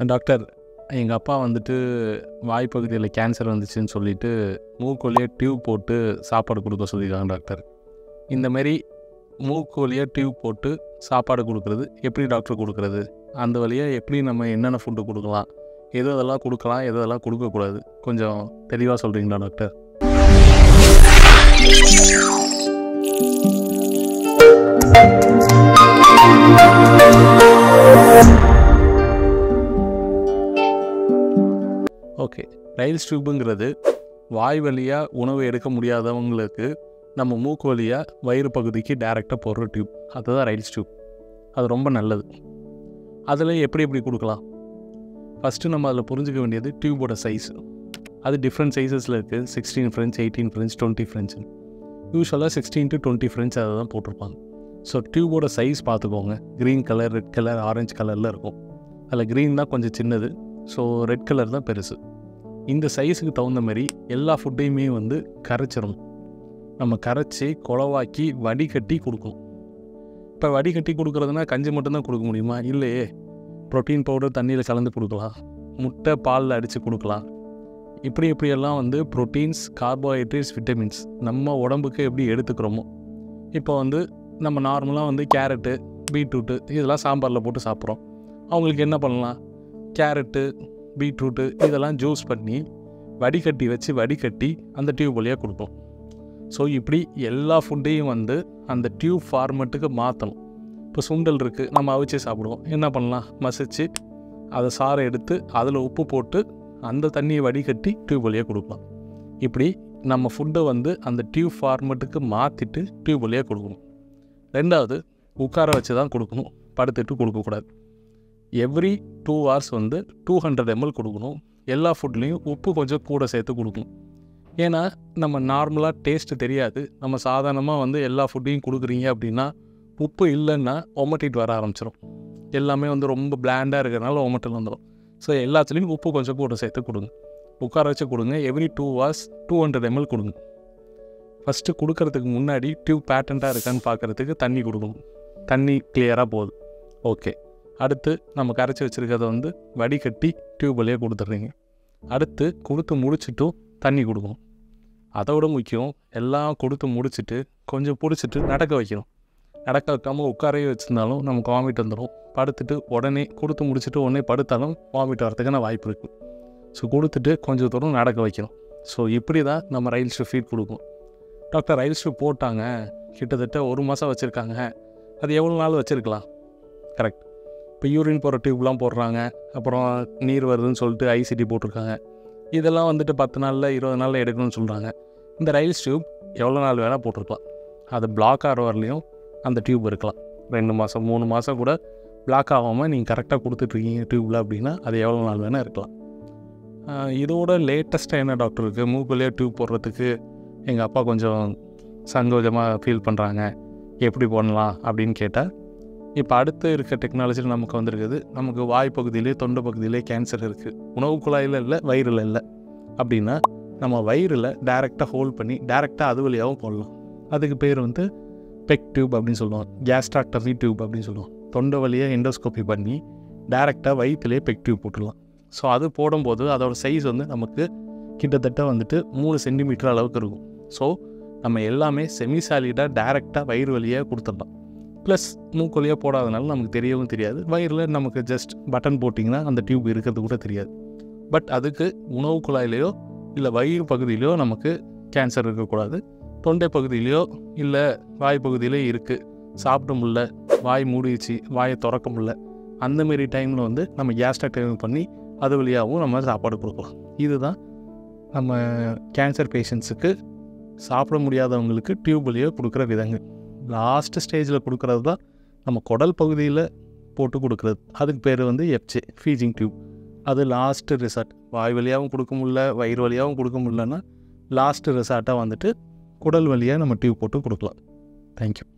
doctor எங்கள் அப்பா வந்துட்டு வாய்ப்பகுதியில் கேன்சர் வந்துச்சுன்னு சொல்லிட்டு மூக்குள்ளேயே டியூப் போட்டு சாப்பாடு கொடுக்க சொல்லியிருக்காங்க டாக்டர் இந்த மாதிரி மூக்குள்ளேயே டியூப் போட்டு சாப்பாடு கொடுக்குறது எப்படி டாக்டர் கொடுக்குறது அந்த வழியாக எப்படி நம்ம என்னென்ன ஃபுட்டு கொடுக்கலாம் எது அதெல்லாம் கொடுக்கலாம் எது அதெல்லாம் கொடுக்கக்கூடாது கொஞ்சம் தெளிவாக சொல்கிறீங்களா டாக்டர் ஓகே ரைல்ஸ் டியூப்புங்கிறது வாய் வழியாக உணவு எடுக்க முடியாதவங்களுக்கு நம்ம மூக்கு வழியாக வயிறு பகுதிக்கு டைரெக்டாக போடுற டியூப் அதுதான் ரைல்ஸ் டியூப் அது ரொம்ப நல்லது அதில் எப்படி எப்படி கொடுக்கலாம் ஃபஸ்ட்டு நம்ம அதில் புரிஞ்சுக்க வேண்டியது டியூபோட சைஸ் அது டிஃப்ரெண்ட் சைஸஸில் இருக்குது sixteen French eighteen French twenty French யூஸ்வலாக சிக்ஸ்டீன் டு டுவெண்ட்டி ஃப்ரெண்ட்ஸ் அதை தான் போட்டிருப்பாங்க ஸோ டியூபோட சைஸ் பார்த்துக்கோங்க green colour red colour orange கலரில் இருக்கும் அதில் க்ரீன் தான் கொஞ்சம் சின்னது ஸோ ரெட் கலர் தான் பெருசு இந்த சைஸுக்கு தகுந்த மாதிரி எல்லா ஃபுட்டையுமே வந்து கரைச்சிடணும் நம்ம கரைச்சி குளவாக்கி வடிகட்டி கொடுக்கணும் இப்போ வடிகட்டி கொடுக்குறதுனா கஞ்சி மட்டும்தான் கொடுக்க முடியுமா இல்லையே ப்ரோட்டீன் பவுடர் தண்ணியில் கலந்து கொடுக்கலாம் முட்டை பாலில் அடித்து கொடுக்கலாம் இப்படி இப்படியெல்லாம் வந்து ப்ரோட்டீன்ஸ் கார்போஹைட்ரேட்ஸ் விட்டமின்ஸ் நம்ம உடம்புக்கு எப்படி எடுத்துக்கிறோமோ இப்போ வந்து நம்ம நார்மலாக வந்து கேரட்டு பீட்ரூட்டு இதெல்லாம் சாம்பாரில் போட்டு சாப்பிட்றோம் அவங்களுக்கு என்ன பண்ணலாம் கேரட்டு பீட்ரூட்டு இதெல்லாம் ஜூஸ் பண்ணி வடிகட்டி வச்சு வடிகட்டி அந்த டியூப் வழியாக கொடுப்போம் ஸோ இப்படி எல்லா ஃபுட்டையும் வந்து அந்த டியூப் ஃபார்மெட்டுக்கு மாற்றணும் இப்போ சுண்டல் இருக்குது நம்ம அவிச்சு சாப்பிடுவோம் என்ன பண்ணலாம் மசிச்சு அதை சாறை எடுத்து அதில் உப்பு போட்டு அந்த தண்ணியை வடிகட்டி டியூப் வழியாக கொடுக்கலாம் இப்படி நம்ம ஃபுட்டை வந்து அந்த டியூப் ஃபார்மெட்டுக்கு மாற்றிட்டு டியூப் வழியாக கொடுக்கணும் ரெண்டாவது உட்கார வச்சு தான் கொடுக்கணும் படுத்துட்டு கொடுக்கக்கூடாது எவ்ரி டூ ஹவர்ஸ் வந்து டூ ஹண்ட்ரட் எம்எல் கொடுக்கணும் எல்லா ஃபுட்லேயும் உப்பு கொஞ்சம் கூட சேர்த்து கொடுக்கணும் ஏன்னா நம்ம நார்மலாக டேஸ்ட்டு தெரியாது நம்ம சாதாரணமாக வந்து எல்லா ஃபுட்டையும் கொடுக்குறீங்க அப்படின்னா உப்பு இல்லைன்னா ஒமட்டிட்டு வர ஆரம்பிச்சிடும் எல்லாமே வந்து ரொம்ப பிளாண்டாக இருக்கிறனால ஒமட்டல் வந்துடும் ஸோ எல்லாத்துலேயும் உப்பு கொஞ்சம் கூட சேர்த்து கொடுங்க உட்கார வச்சு கொடுங்க every two hours two hundred ML கொடுங்க ஃபஸ்ட்டு கொடுக்கறதுக்கு முன்னாடி டியூப் பேட்டண்ட்டாக இருக்கான்னு பார்க்குறதுக்கு தண்ணி கொடுக்கணும் தண்ணி கிளியராக போகுது ஓகே அடுத்து நம்ம கரைச்சி வச்சுருக்கிறத வந்து வடிகட்டி டியூப் வழியாக கொடுத்துட்றீங்க அடுத்து கொடுத்து முடிச்சிட்டும் தண்ணி கொடுக்கணும் அதோட முக்கியம் எல்லாம் கொடுத்து முடிச்சுட்டு கொஞ்சம் பிடிச்சிட்டு நடக்க வைக்கணும் நடக்க வைக்காமல் உட்காரையே வச்சுருந்தாலும் நமக்கு வாமிட் வந்துடும் படுத்துட்டு உடனே கொடுத்து முடிச்சுட்டு உடனே படுத்தாலும் வாமிட் வரதுக்கான வாய்ப்பு இருக்குது ஸோ கொடுத்துட்டு கொஞ்சம் தூரம் நடக்க வைக்கணும் ஸோ இப்படி தான் நம்ம ரயில் ஸ்ட்ரிப் ஃபீட் கொடுக்கும் டாக்டர் ரயில் ஸ்ட்ரிப் போட்டாங்க கிட்டத்தட்ட ஒரு மாதம் வச்சுருக்காங்க அது எவ்வளோ நாள் வச்சுருக்கலாம் கரெக்ட் இப்போ யூரின் போகிற டியூப்லாம் போடுறாங்க அப்புறம் நீர் வருதுன்னு சொல்லிட்டு ஐசிடி போட்டிருக்காங்க இதெல்லாம் வந்துட்டு பத்து நாளில் இருபது நாளில் எடுக்கணும்னு சொல்கிறாங்க இந்த ரயில் டியூப் எவ்வளோ நாள் வேணால் போட்டிருக்கலாம் அது பிளாக் ஆகிற வரலையும் அந்த டியூப் இருக்கலாம் ரெண்டு மாதம் மூணு மாதம் கூட பிளாக் ஆகாமல் நீங்கள் கரெக்டாக கொடுத்துட்ருக்கீங்க டியூப்பில் அப்படின்னா அது எவ்வளோ நாள் வேணால் இருக்கலாம் ஆஹ் இதோட லேட்டஸ்ட்டாக என்ன டாக்டர் இருக்குது மூக்குள்ளேயே டியூப் போடுறதுக்கு எங்கள் அப்பா கொஞ்சம் சங்கோஜமாக ஃபீல் பண்ணுறாங்க எப்படி பண்ணலாம் அப்படின்னு கேட்டால் இப்போ அடுத்து இருக்க டெக்னாலஜியில் நமக்கு வந்திருக்குது நமக்கு வாய் பகுதியிலே தொண்டை பகுதியிலே கேன்சர் இருக்குது உணவு குழாயில் இல்லை வயிறில் இல்லை அப்படின்னா நம்ம வயிறில் டைரெக்டாக ஹோல்ட் பண்ணி டைரெக்டாக அது வழியாகவும் போடலாம் அதுக்கு பேர் வந்து பெக் டியூப் அப்படின்னு சொல்லுவோம் கேஸ்ட்ராக்டரி டியூப் அப்படின்னு சொல்லுவோம் தொண்டை வழியாக எண்டோஸ்கோப்பி பண்ணி டைரெக்டாக வயிற்றுலேயே பெக் டியூப் போட்டுடலாம் ஸோ அது போடும்போது அதோட சைஸ் வந்து நமக்கு கிட்டத்தட்ட வந்துட்டு மூணு சென்டிமீட்டர் அளவுக்கு இருக்கும் ஸோ நம்ம எல்லாமே செமி சாலிடாக டைரெக்டாக வயிறு வழியாக கொடுத்துடலாம் ப்ளஸ் மூக்கு வழியாக போடாதனால நமக்கு தெரியவும் தெரியாது வயிறில் நமக்கு ஜஸ்ட் பட்டன் போட்டிங்கன்னா அந்த டியூப் இருக்கிறது கூட தெரியாது பட் அதுக்கு உணவு குழாயிலையோ இல்லை வயிறு பகுதியிலையோ நமக்கு கேன்சர் இருக்கக்கூடாது தொண்டை பகுதியிலையோ இல்லை வாய் பகுதியிலே இருக்குது சாப்பிட முடியல வாய் மூடிடுச்சு வாயை திறக்க முடியல அந்தமாரி டைமில் வந்து நம்ம கேஸ்ட்ராக் டைம் பண்ணி அது வழியாகவும் நம்ம சாப்பாடு கொடுக்கலாம் இதுதான் நம்ம கேன்சர் பேஷண்ட்ஸுக்கு சாப்பிட முடியாதவங்களுக்கு டியூப் வழியாக கொடுக்குற விதங்கள் லாஸ்ட் ஸ்டேஜில் கொடுக்குறது தான் நம்ம குடல் பகுதியில் போட்டு கொடுக்குறது அதுக்கு பேர் வந்து எப்சே ஃபீஜிங் டியூப் அது லாஸ்ட்டு ரிசார்ட் வாய் வழியாகவும் கொடுக்க முடியல வயிறு வழியாகவும் கொடுக்க முடியலன்னா லாஸ்ட்டு ரிசார்ட்டாக வந்துட்டு குடல் வழியாக நம்ம டியூப் போட்டு கொடுக்கலாம் தேங்க்யூ